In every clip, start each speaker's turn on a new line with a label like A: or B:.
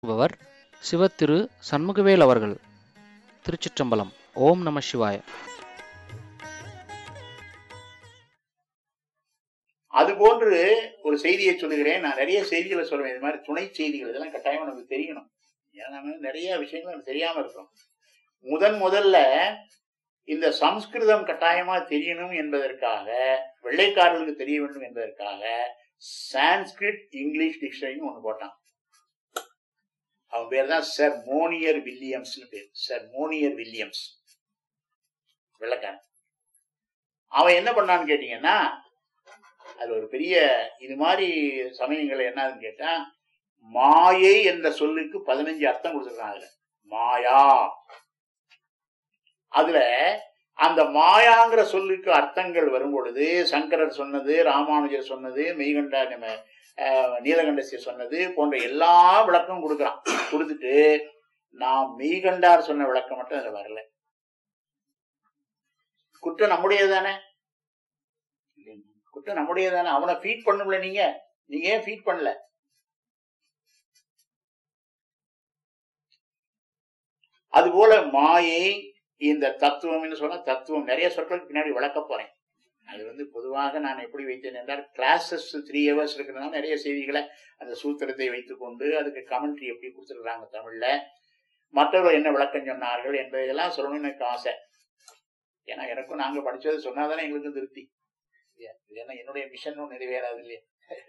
A: வழங்குபவர் சிவத்திரு சண்முகவேல் அவர்கள் திருச்சிற்றம்பலம் ஓம் நம சிவாய
B: அது போன்று ஒரு செய்தியை சொல்லுகிறேன் நான் நிறைய செய்திகளை சொல்லுவேன் இது மாதிரி துணை செய்திகள் இதெல்லாம் கட்டாயம் நமக்கு தெரியணும் ஏன்னா நம்ம நிறைய விஷயங்கள் நமக்கு தெரியாம இருக்கோம் முதன் முதல்ல இந்த சம்ஸ்கிருதம் கட்டாயமா தெரியணும் என்பதற்காக வெள்ளைக்காரர்களுக்கு தெரிய வேண்டும் என்பதற்காக சான்ஸ்கிரிட் இங்கிலீஷ் டிக்ஷனரின்னு ஒண்ணு போட்டான் அவன் பேர் தான் சர் மோனியர் வில்லியம்ஸ்னு பேர் சர் மோனியர் வில்லியம்ஸ் வெள்ளைக்காரன் அவன் என்ன பண்ணான்னு கேட்டீங்கன்னா அது ஒரு பெரிய இது மாதிரி சமயங்கள் என்னதுன்னு கேட்டா மாயை என்ற சொல்லுக்கு பதினஞ்சு அர்த்தம் கொடுத்துருக்காங்க அதுல மாயா அதுல அந்த மாயாங்கிற சொல்லுக்கு அர்த்தங்கள் வரும் பொழுது சங்கரர் சொன்னது ராமானுஜர் சொன்னது மெய்கண்டா நம்ம அஹ், நீலகண்டசியர் சொன்னது போன்ற எல்லா விளக்கமும் கொடுக்குறான் கொடுத்துட்டு நான் மெய்கண்டார் சொன்ன விளக்கம் மட்டும் அதுல வரல குற்றம் நம்முடையது தானே குற்றம் நம்முடையதானே அவனை ஃபீட் பண்ணும்ல நீங்க நீங்க ஏன் ஃபீட் பண்ணல அதுபோல மாயை இந்த தத்துவம்னு சொன்னா தத்துவம் நிறைய சொற்களுக்கு பின்னாடி விளக்க போறேன் அது வந்து பொதுவாக நான் எப்படி வைத்தேன் என்றால் கிளாஸஸ் த்ரீ ஹவர்ஸ் இருக்கிறதுனால நிறைய செய்திகளை அந்த சூத்திரத்தை வைத்துக்கொண்டு அதுக்கு கமெண்ட்ரி எப்படி கொடுத்துருக்காங்க தமிழ்ல மற்றவர்கள் என்ன விளக்கம் சொன்னார்கள் என்பதையெல்லாம் சொல்லணும்னு எனக்கு ஆசை ஏன்னா எனக்கும் நாங்க படிச்சது சொன்னாதானே எங்களுக்கும் திருப்தி இல்லையா? இது என்ன என்னுடைய மிஷனும் நிறைவேறாது இல்லையா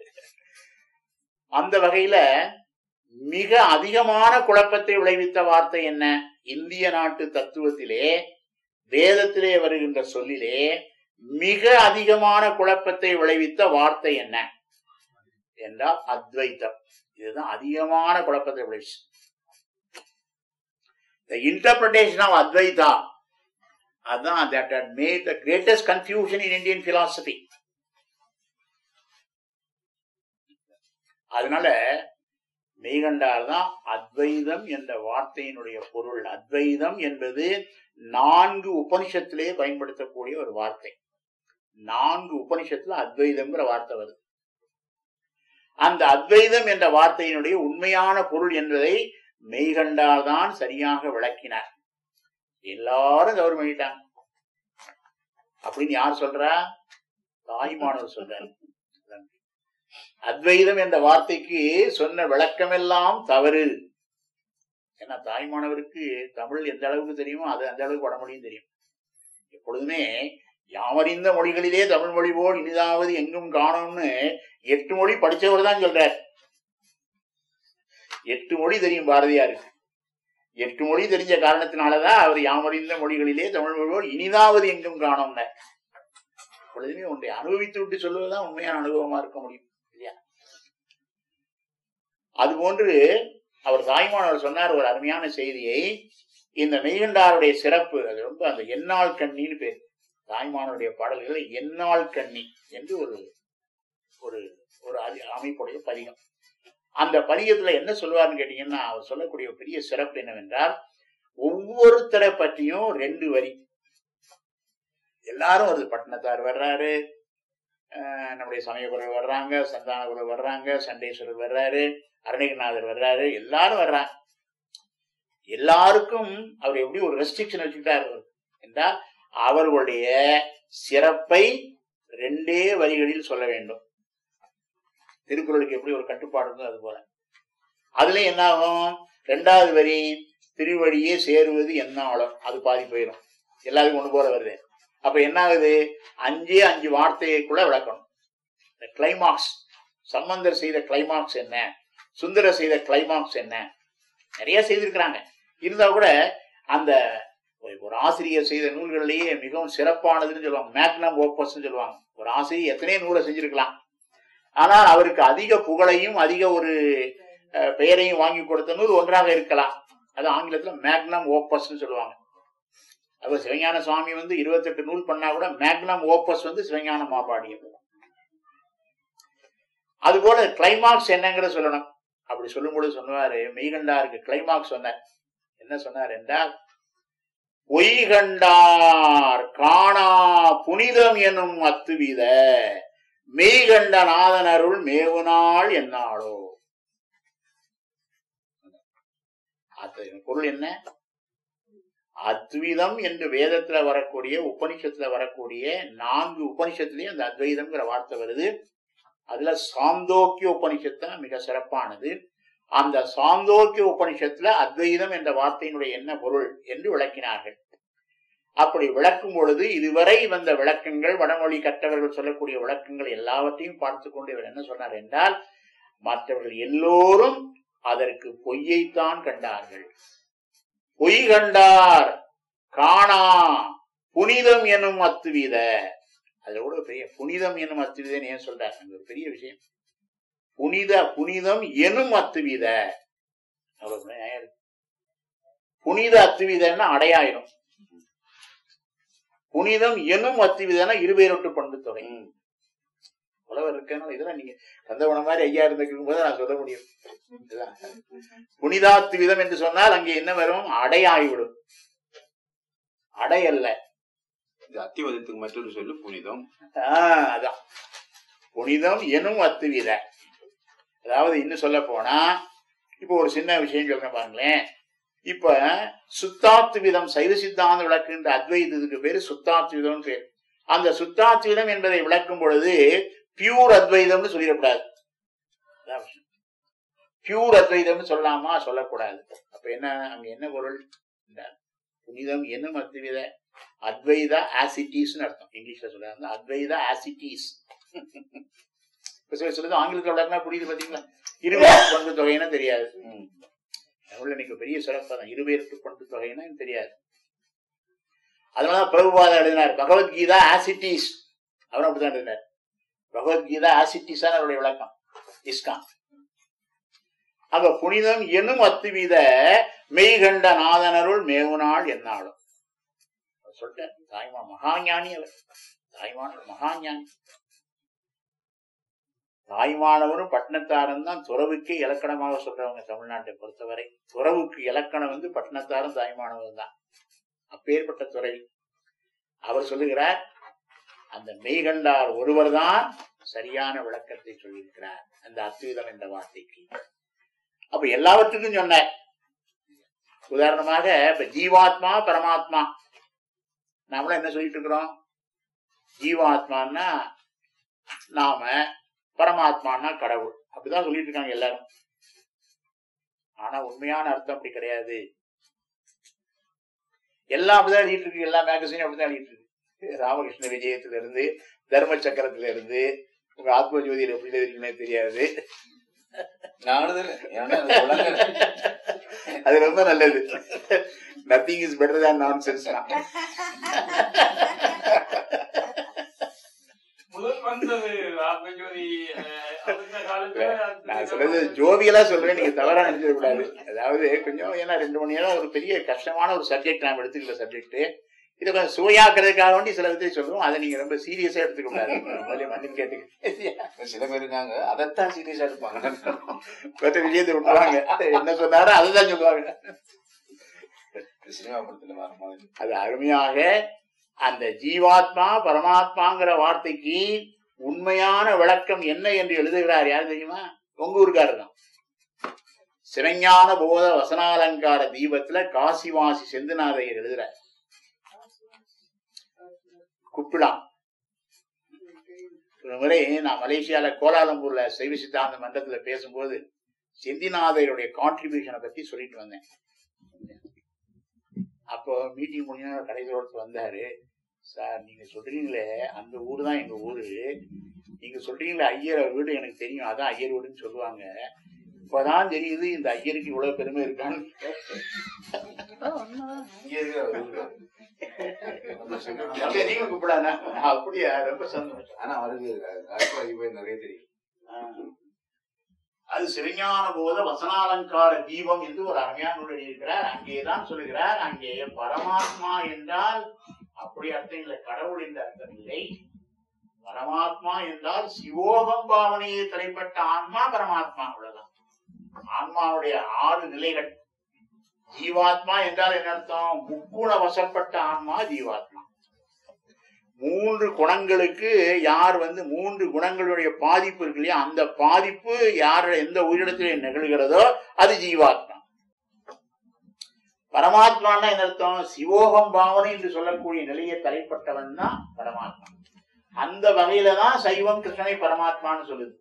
B: அந்த வகையில மிக அதிகமான குழப்பத்தை விளைவித்த வார்த்தை என்ன இந்திய நாட்டு தத்துவத்திலே வேதத்திலே வருகின்ற சொல்லிலே மிக அதிகமான குழப்பத்தை விளைவித்த வார்த்தை என்ன என்றால் அத்வைத்தம் இதுதான் அதிகமான குழப்பத்தை விளைவிச்சு The interpretation of Advaita அதான் that had made the greatest confusion in Indian philosophy. அதனால மெய்கண்டார் தான் அத்வைதம் என்ற வார்த்தையினுடைய பொருள் அத்வைதம் என்பது நான்கு உபனிஷத்திலே பயன்படுத்தக்கூடிய ஒரு வார்த்தை நான்கு உபனிஷத்துல அத்வைதம்ங்கிற வார்த்தை வருது அந்த அத்வைதம் என்ற வார்த்தையினுடைய உண்மையான பொருள் என்பதை மெய்கண்டார் தான் சரியாக விளக்கினார் எல்லாரும் தவறு பண்ணிட்டாங்க அப்படின்னு யார் சொல்றா தாய்மானவர் சொல்றாரு அத்வைதம் என்ற வார்த்தைக்கு சொன்ன விளக்கமெல்லாம் தவறு ஏன்னா தாய்மானவருக்கு தமிழ் எந்த அளவுக்கு தெரியுமோ அது அந்த அளவுக்கு வடமொழியும் தெரியும் எப்பொழுதுமே யாவறிந்த மொழிகளிலே தமிழ் மொழி போல் இனிதாவது எங்கும் காணும்னு எட்டு மொழி படிச்சவர் தான் சொல்றார் எட்டு மொழி தெரியும் பாரதியாருக்கு எட்டு மொழி தெரிஞ்ச காரணத்தினாலதான் அவர் யாமறிந்த மொழிகளிலே தமிழ் மொழி போல் இனிதாவது எங்கும் காணோம்ன பொழுதுமே ஒன்றை அனுபவித்து விட்டு சொல்லுவதுதான் உண்மையான அனுபவமா இருக்க முடியும் இல்லையா அதுபோன்று அவர் தாய்மானவர் சொன்னார் ஒரு அருமையான செய்தியை இந்த மெய்கண்டாருடைய சிறப்பு அது ரொம்ப அந்த எண்ணாள் கண்ணின்னு பேர் தாய்மானவருடைய பாடல்கள் எண்ணாள் கண்ணி என்று ஒரு ஒரு ஒரு அதி- அமைப்புடைய பதிகம் அந்த பதிகத்துல என்ன சொல்லுவாருன்னு கேட்டீங்கன்னா அவர் சொல்லக்கூடிய ஒரு பெரிய சிறப்பு என்னவென்றால் ஒவ்வொருத்தரை பற்றியும் ரெண்டு வரி எல்லாரும் வருது பட்டினத்தார் வர்றாரு அஹ் நம்முடைய சமயக்குரல் வர்றாங்க சந்தானகுரல் வர்றாங்க சண்டேஸ்வரர் வர்றாரு அருணகிரிநாதர் வர்றாரு எல்லாரும் வர்றாங்க எல்லாருக்கும் அவர் எப்படி ஒரு ரெஸ்ட்ரிக்ஷன் வச்சுக்கிட்டாரு என்றால் அவர்களுடைய சிறப்பை ரெண்டே வரிகளில் சொல்ல வேண்டும் திருக்குறளுக்கு எப்படி ஒரு கட்டுப்பாடு இருந்தோ அது போல அதுல என்ன ஆகும் ரெண்டாவது வரி திருவழியே சேருவது என்ன ஆழம் அது பாதி போயிடும் எல்லாருக்கும் கொண்டு போற வருது அப்ப என்ன ஆகுது அஞ்சே அஞ்சு வார்த்தைக்குள்ள விளக்கணும் இந்த கிளைமாக்ஸ் சம்பந்தர் செய்த கிளைமாக்ஸ் என்ன சுந்தரர் செய்த கிளைமாக்ஸ் என்ன நிறைய செய்திருக்கிறாங்க இருந்தா கூட அந்த ஒரு- ஒரு ஆசிரியர் செய்த நூல்களிலேயே மிகவும் சிறப்பானதுன்னு சொல்லுவாங்க மேக்னம் ஓப்பஸ்ன்னு சொல்லுவாங்க ஒரு ஆசிரியர் எத்தனையோ நூலை செஞ்சிருக்கலாம் ஆனால் அவருக்கு அதிக புகழையும் அதிக ஒரு அஹ், பெயரையும் வாங்கி கொடுத்த நூல் ஒன்றாக இருக்கலாம் அது ஆங்கிலத்துல மேக்னம் ஓப்பஸ்ன்னு சொல்லுவாங்க அவர் சிவஞான சுவாமி வந்து இருபத்தெட்டு நூல் பண்ணா கூட மேக்னம் ஓப்பஸ் வந்து சிவஞான மாபாடியம் அதுபோல கிளைமாக்ஸ் என்னங்கிற சொல்லணும் அப்படி சொல்லும்போது சொன்னாரு மெய்கண்டாருக்கு கிளைமாக்ஸ் சொன்னார் என்ன சொன்னார் என்றால் பொய்கண்டார் காணா புனிதம் எனும் அத்துவித மெய்கண்ட நாதனருள் மேவுநாள் என்னாளோ அது பொருள் என்ன அத்விதம் என்று வேதத்துல வரக்கூடிய உபனிஷத்துல வரக்கூடிய நான்கு உபனிஷத்துலயும் அந்த அத்வைதம்ங்கிற வார்த்தை வருது அதுல சாந்தோக்கிய உபனிஷத்து தான் மிக சிறப்பானது அந்த சாந்தோக்கிய உபனிஷத்துல அத்வைதம் என்ற வார்த்தையினுடைய என்ன பொருள் என்று விளக்கினார்கள் அப்படி விளக்கும் பொழுது இதுவரை வந்த விளக்கங்கள் வடமொழி கற்றவர்கள் சொல்லக்கூடிய விளக்கங்கள் எல்லாவற்றையும் பார்த்து கொண்டு இவர் என்ன சொன்னார் என்றால் மற்றவர்கள் எல்லோரும் அதற்கு பொய்யைத்தான் கண்டார்கள் பொய் கண்டார் காணா புனிதம் எனும் அத்துவித அதோட பெரிய புனிதம் எனும் அத்துவிதன்னு ஏன் சொல்றாரு அங்க ஒரு பெரிய விஷயம் புனித புனிதம் எனும் அத்துவித அவ்வளவு நியாயம் இருக்கு. புனித அத்துவிதன்னா அடையாயிரும் புனிதம் எனும் அத்துவிதனா இருவேரொட்டு பண்பு தொகை புலவர் இருக்கனால இதெல்லாம் நீங்க கந்தவன மாதிரி ஐயா இருந்திருக்கும் போது நான் சொல்ல முடியும் இதுதான். புனிதாத்து விதம் என்று சொன்னால் அங்கே என்ன வரும் அடையாகிவிடும் அடை அல்ல
C: இது அத்திவதத்துக்கு மற்றொரு சொல்லு புனிதம்
B: ஆஹ், அதான் புனிதம் எனும் அத்துவித அதாவது இன்னும் சொல்ல போனா இப்போ ஒரு சின்ன விஷயம் சொல்றேன் பாருங்களேன் இப்ப சுத்தாத்து விதம் சைவ சித்தாந்த விளக்குன்ற அத்வைதத்துக்கு பேரு சுத்தாத்து விதம்னு பேர் அந்த சுத்தாத்து விதம் என்பதை விளக்கும் பொழுது பியூர் அத்வைதம்னு சொல்லிடக்கூடாது பியூர் அத்வைதம்னு சொல்லலாமா சொல்லக்கூடாது அப்ப என்ன அங்க என்ன பொருள் இந்த புனிதம் என்னும் அத்வைத அத்வைத ஆசிட்டிஸ்னு அர்த்தம் இங்கிலீஷ்ல சொல்றாங்க அத்வைத ஆசிட்டிஸ் இப்ப சில சொல்லுது ஆங்கிலத்துல விளக்குனா புரியுது பாத்தீங்களா இருவேறு பண்பு தொகைன்னா தெரியாது தமிழ்ல இன்னைக்கு பெரிய சிறப்பு தான் இருவேறு பண்பு தொகைன்னா எனக்கு தெரியாது அதனாலதான் பிரபுபாதம் எழுதினார் பகவத்கீதா ஆசிட்டிஸ் அவரும் அப்படிதான் எழுதினார் பகவத்கீதா ஆசிட்டிஸ் தான் அவருடைய விளக்கம் இஸ்கான் அங்க புனிதம் எனும் அத்துவித மெய்கண்ட நாதனருள் மேவுநாள் என்னாலும் சொல்லிட்டார் தாய்மா மகாஞானி அவர் தாய்மானவர் மகாஞானி தாய்மானவரும் பட்டினத்தாரும் தான் துறவுக்கே இலக்கணமாக சொல்றவங்க தமிழ்நாட்டை பொறுத்தவரை துறவுக்கு இலக்கணம் வந்து பட்டினத்தாரும் தாய்மானவரும் தான் அப்பேற்பட்ட துறை அவர் சொல்லுகிறார் அந்த மெய்கண்டார் ஒருவர்தான் சரியான விளக்கத்தை சொல்லியிருக்கிறார் அந்த அத்விதம் என்ற வார்த்தைக்கு அப்ப எல்லாவற்றுக்கும் சொன்னார் உதாரணமாக இப்ப ஜீவாத்மா பரமாத்மா நாமளும் என்ன சொல்லிட்டு இருக்கிறோம் ஜீவாத்மான்னா நாம பரமாத்மான்னா கடவுள் அப்படிதான் சொல்லிட்டு இருக்காங்க எல்லாரும் ஆனா உண்மையான அர்த்தம் அப்படி கிடையாது எல்லாம் அப்படிதான் எழுதிட்டு இருக்கு எல்லா மேகசினும் அப்படிதான் எழுதிட்டு இருக்கு ராமகிருஷ்ண விஜயத்துல இருந்து தர்ம சக்கரத்துல இருந்து உங்க ஆத்ம ஜோதியில எப்படி எழுதிருக்கீங்கன்னே தெரியாது
C: நானும் ஏன்னா அது உலக
B: அது ரொம்ப நல்லது நத்திங் இஸ் பெட்டர் தேன் நான் சென்ஸ்
D: முதல் வந்தது ஆத்மஜோதி அஹ், அந்த காலத்துல
B: நான் சொல்றது ஜோவியலா சொல்றேன் நீங்க தவறா நினைச்சிட கூடாது அதாவது கொஞ்சம் ஏன்னா ரெண்டு மணி நேரம் ஒரு பெரிய கஷ்டமான ஒரு சப்ஜெக்ட் நாம எடுத்துக்கல சப்ஜெக்ட் இதை கொஞ்சம் சுவையாக்குறதுக்காக வேண்டி சில விதத்தை சொல்றோம் அதை நீங்க ரொம்ப சீரியஸா எடுத்துக்க கூடாது முதல்ல மன்னிப்பு கேட்டுக்க
C: சில பேர் இருக்காங்க அதைத்தான் சீரியஸா எடுப்பாங்க
B: மற்ற விஷயத்தை விட்டுருவாங்க என்ன சொன்னாரோ அதுதான் சொல்லுவாங்க
C: சினிமா படத்துல வர மாதிரி
B: அது அருமையாக அந்த ஜீவாத்மா பரமாத்மாங்கிற வார்த்தைக்கு உண்மையான விளக்கம் என்ன என்று எழுதுகிறார் யார் தெரியுமா உங்க ஊருக்காரர் தான் சிவஞான போத வசனாலங்கார தீபத்துல காசிவாசி செந்துநாதையர் எழுதுறார் குப்பிடாம் ஒரு முறை நான் மலேசியால கோலாலம்பூர்ல சைவ சித்தாந்த மன்றத்துல பேசும்போது செந்திநாதையருடைய கான்ட்ரிபியூஷனை பத்தி சொல்லிட்டு வந்தேன் அப்போ மீட்டிங் முடிஞ்ச கடைசி ஒருத்தர் வந்தாரு சார் நீங்க சொல்றீங்களே அந்த ஊர் தான் எங்க ஊரு நீங்க சொல்றீங்களே ஐயர் வீடு எனக்கு தெரியும் அதான் ஐயர் வீடுன்னு சொல்லுவாங்க இப்பதான் தெரியுது இந்த ஐயருக்கு இவ்வளவு பெருமை இருக்கான்னு
C: இங்க இருக்கிற ஒரு ஊரு.
B: அப்படியே நீங்களும் கூப்பிடாண்ணா அப்படியா ரொம்ப சந்தோஷம்
C: ஆனா அவருக்கு காட்டுவாக்கி போய் நிறைய தெரியும்
B: அது சிவஞான போத வசனாலங்கார தீபம் என்று ஒரு அருமையான நூல் எழுதியிருக்கிறார் அங்கேதான் சொல்லுகிறார் அங்கே பரமாத்மா என்றால் அப்படி அர்த்தம் இல்லை கடவுள் என்ற அர்த்தம் இல்லை பரமாத்மா என்றால் சிவோகம் பாவனையை தலைப்பட்ட ஆன்மா பரமாத்மா அவ்வளவுதான் ஆன்மாவுடைய ஆறு நிலைகள் ஜீவாத்மா என்றால் என்ன அர்த்தம் முக்குண வசப்பட்ட ஆன்மா ஜீவாத்மா மூன்று குணங்களுக்கு யார் வந்து மூன்று குணங்களுடைய பாதிப்பு இருக்கு இல்லையா அந்த பாதிப்பு யார் எந்த உயிரிடத்திலே நிகழ்கிறதோ அது ஜீவாத்மா பரமாத்மான்னா என்ன அர்த்தம் சிவோகம் பாவனை என்று சொல்லக்கூடிய நிலையை தலைப்பட்டவன் தான் பரமாத்மா அந்த வகையில தான் சைவம் கிருஷ்ணனை பரமாத்மான்னு சொல்லுது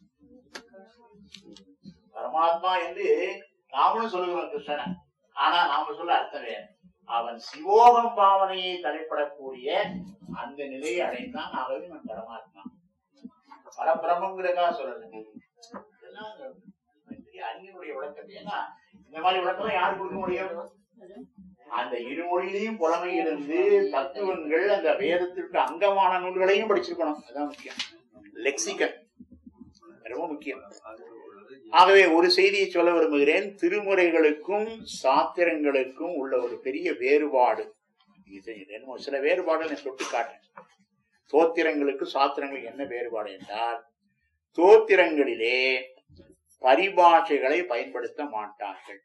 B: பரமாத்மா என்று நாமளும் சொல்லுகிறோம் கிருஷ்ணனை ஆனா நாம சொல்ல அர்த்தம் வேறு அவன் சிவோகம் பாவனையை தலைப்படக்கூடிய அந்த நிலையை அடைந்தான் ஆகவே அவன் பரமாத்மா பரபிரமங்கிறதா சொல்லல இதெல்லாம் பெரிய அறிஞருடைய விளக்கத்தை ஏன்னா இந்த மாதிரி விளக்கம் யாரு கொடுக்க முடியும் அந்த இருமொழியிலையும் புலமை இருந்து தத்துவங்கள் அந்த வேதத்திற்கு அங்கமான நூல்களையும் படிச்சிருக்கணும் அதான் முக்கியம் லெக்சிக்கன் ரொம்ப முக்கியம் ஆகவே ஒரு செய்தியை சொல்ல விரும்புகிறேன் திருமுறைகளுக்கும் சாத்திரங்களுக்கும் உள்ள ஒரு பெரிய வேறுபாடு இது இது என்னமோ சில வேறுபாடுகள் நான் சுட்டி காட்டேன் தோத்திரங்களுக்கு சாத்திரங்களுக்கு என்ன வேறுபாடு என்றால் தோத்திரங்களிலே பரிபாஷைகளை பயன்படுத்த மாட்டார்கள்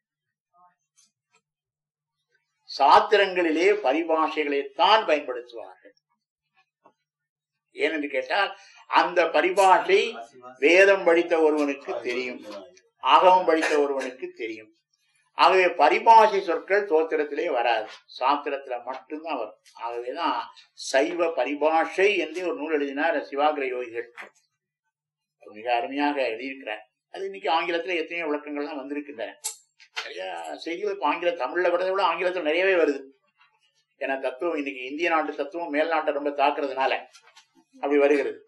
B: சாத்திரங்களிலே பரிபாஷைகளைத்தான் பயன்படுத்துவார்கள் ஏனென்று கேட்டால் அந்த பரிபாஷை வேதம் படித்த ஒருவனுக்கு தெரியும் ஆகமம் படித்த ஒருவனுக்கு தெரியும் ஆகவே பரிபாஷை சொற்கள் தோத்திரத்திலே வராது சாத்திரத்துல மட்டும்தான் வரும் ஆகவேதான் சைவ பரிபாஷை என்று ஒரு நூல் எழுதினார் சிவாகிர யோகிகள் மிக அருமையாக எழுதியிருக்கிறார் அது இன்னைக்கு ஆங்கிலத்துல எத்தனையோ விளக்கங்கள்லாம் வந்திருக்கின்றன நிறைய செய்திகள் இப்ப ஆங்கில தமிழ்ல விட விட ஆங்கிலத்தில் நிறையவே வருது ஏன்னா தத்துவம் இன்னைக்கு இந்திய நாட்டு தத்துவம் மேல் நாட்டை ரொம்ப தாக்குறதுனால அப்படி வருகிறது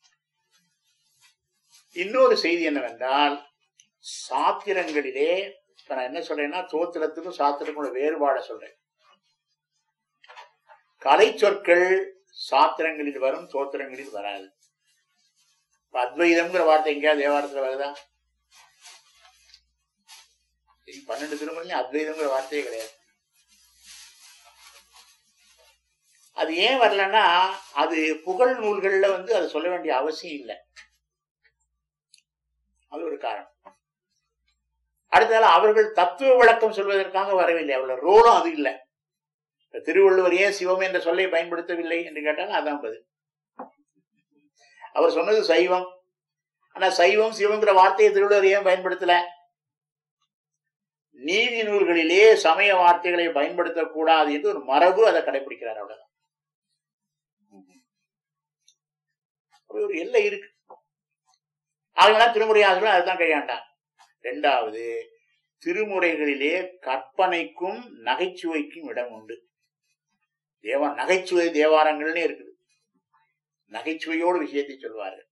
B: இன்னொரு செய்தி என்னவென்றால் சாத்திரங்களிலே இப்ப நான் என்ன சொல்றேன்னா தோத்திரத்துக்கும் சாத்திரத்துக்கும் உள்ள வேறுபாடை சொல்றேன் கலை சொற்கள் சாத்திரங்களில் வரும் தோத்திரங்களில் வராது இப்ப அத்வைதம்ங்கிற வார்த்தை எங்கேயாவது தேவாரத்துல வருதா இங்க பன்னெண்டு திருமலையும் அத்வைதம்ங்கிற வார்த்தையே கிடையாது அது ஏன் வரலன்னா அது புகழ் நூல்கள்ல வந்து அதை சொல்ல வேண்டிய அவசியம் இல்லை அது ஒரு காரணம் அடுத்ததால அவர்கள் தத்துவ விளக்கம் சொல்வதற்காக வரவில்லை அவர்களோட ரோலும் அது இல்லை இப்ப திருவள்ளுவர் ஏன் சிவம் என்ற சொல்லை பயன்படுத்தவில்லை என்று கேட்டால் அதான் பதில் அவர் சொன்னது சைவம் ஆனா சைவம் சிவங்கிற வார்த்தையை திருவள்ளுவர் ஏன் பயன்படுத்தல நீதி நூல்களிலே சமய வார்த்தைகளை பயன்படுத்தக்கூடாது என்று ஒரு மரபு அதை கடைபிடிக்கிறார் அவ்வளவுதான் அப்படி ஒரு எல்லை இருக்கு அதெல்லாம் திருமுறை ஆசிரியர் அதுதான் கையாண்டான் ரெண்டாவது திருமுறைகளிலே கற்பனைக்கும் நகைச்சுவைக்கும் இடம் உண்டு தேவா நகைச்சுவை தேவாரங்கள்னே இருக்குது நகைச்சுவையோடு விஷயத்தை சொல்வார்கள்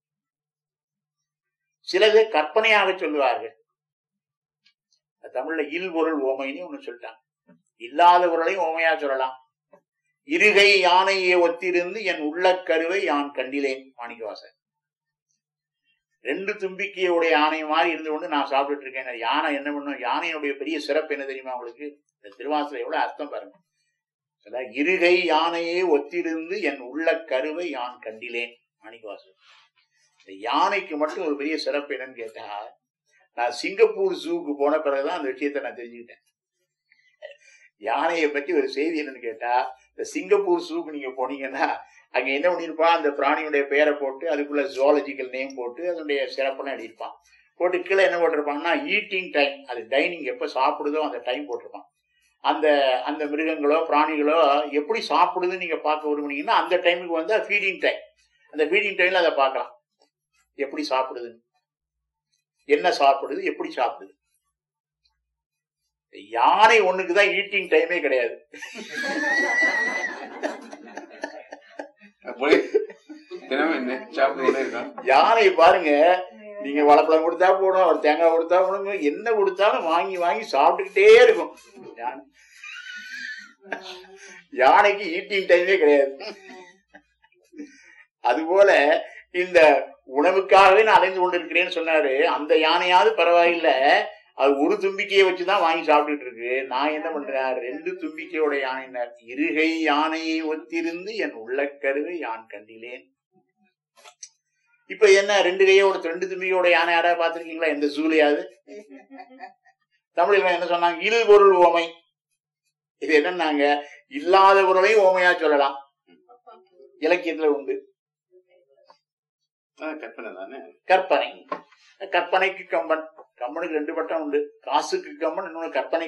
B: சிலது கற்பனையாக சொல்லுவார்கள் தமிழ்ல இல் பொருள் ஓமைன்னு ஒண்ணு சொல்லிட்டாங்க இல்லாத பொருளையும் ஓமையா சொல்லலாம் இருகை யானையை ஒத்திருந்து என் உள்ள கருவை யான் கண்டிலேன் மாணிக்கவாசன் ரெண்டு தும்பிக்கையுடைய யானை மாதிரி இருந்து கொண்டு நான் சாப்பிட்டுட்டு இருக்கேன் யானை என்ன பண்ணும் யானையுடைய பெரிய சிறப்பு என்ன தெரியுமா உங்களுக்கு இந்த திருவாசல எவ்வளவு அர்த்தம் பாருங்க சொல்ல, இருகை யானையே ஒத்திருந்து என் உள்ள கருவை யான் கண்டிலேன் மாணிக்கவாசன் இந்த யானைக்கு மட்டும் ஒரு பெரிய சிறப்பு என்னன்னு கேட்டா நான் சிங்கப்பூர் ஜூக்கு போன பிறகுதான் அந்த விஷயத்தை நான் தெரிஞ்சுக்கிட்டேன் யானையை பற்றி ஒரு செய்தி என்னன்னு கேட்டா இந்த சிங்கப்பூர் ஜூக்கு நீங்க போனீங்கன்னா அங்க என்ன பண்ணிருப்பா அந்த பிராணியுடைய பெயரை போட்டு அதுக்குள்ள ஜுவாலஜிக்கல் நேம் போட்டு அதனுடைய சிறப்பெல்லாம் எழுதியிருப்பான் போட்டு கீழே என்ன போட்டிருப்பாங்கன்னா ஈட்டிங் டைம் அது டைனிங் எப்போ சாப்பிடுதோ அந்த டைம் போட்டிருப்பான் அந்த அந்த மிருகங்களோ பிராணிகளோ எப்படி சாப்பிடுதுன்னு நீங்க பார்க்க விரும்புனீங்கன்னா அந்த டைமுக்கு வந்து ஃபீடிங் டைம் அந்த ஃபீடிங் டைம்ல அதை பார்க்கலாம் எப்படி சாப்பிடுதுன்னு என்ன சாப்பிடுது எப்படி சாப்பிடுது யானை ஒண்ணுக்கு தான் ஈட்டிங் டைமே கிடையாது
C: அப்படி தினமும் என்ன சாப்பிட்டுக்கிட்டே இருக்கான்
B: யானை பாருங்க நீங்க வாழைப்பழம் கொடுத்தா போடும் ஒரு தேங்காய் கொடுத்தா போடும் என்ன கொடுத்தாலும் வாங்கி வாங்கி சாப்பிட்டுக்கிட்டே இருக்கும் யானை. யானைக்கு ஈட்டிங் டைமே கிடையாது அதுபோல இந்த உணவுக்காகவே நான் அலைந்து கொண்டிருக்கிறேன்னு சொன்னாரு அந்த யானையாவது பரவாயில்ல அது ஒரு தும்பிக்கையை வச்சுதான் வாங்கி சாப்பிட்டுட்டு இருக்கு நான் என்ன பண்றேன் ரெண்டு தும்பிக்கையோட யானைனார் இருகை யானையை ஒத்திருந்து என் உள்ளக்கருவை யான் கண்டிலேன் இப்ப என்ன ரெண்டு கையோட ரெண்டு தும்பிக்கையோட யானை யாராவது பார்த்திருக்கீங்களா எந்த சூலையாவது தமிழில் என்ன சொன்னாங்க இல் பொருள் ஓமை இது என்னன்னாங்க இல்லாத பொருளையும் ஓமையா சொல்லலாம் இலக்கியத்துல உண்டு
C: அதான் கற்பனை தானே
B: கற்பனை கற்பனைக்கு கம்பன் கம்பனுக்கு ரெண்டு பட்டம் உண்டு காசுக்கு கம்பன் இன்னொன்னு கற்பனை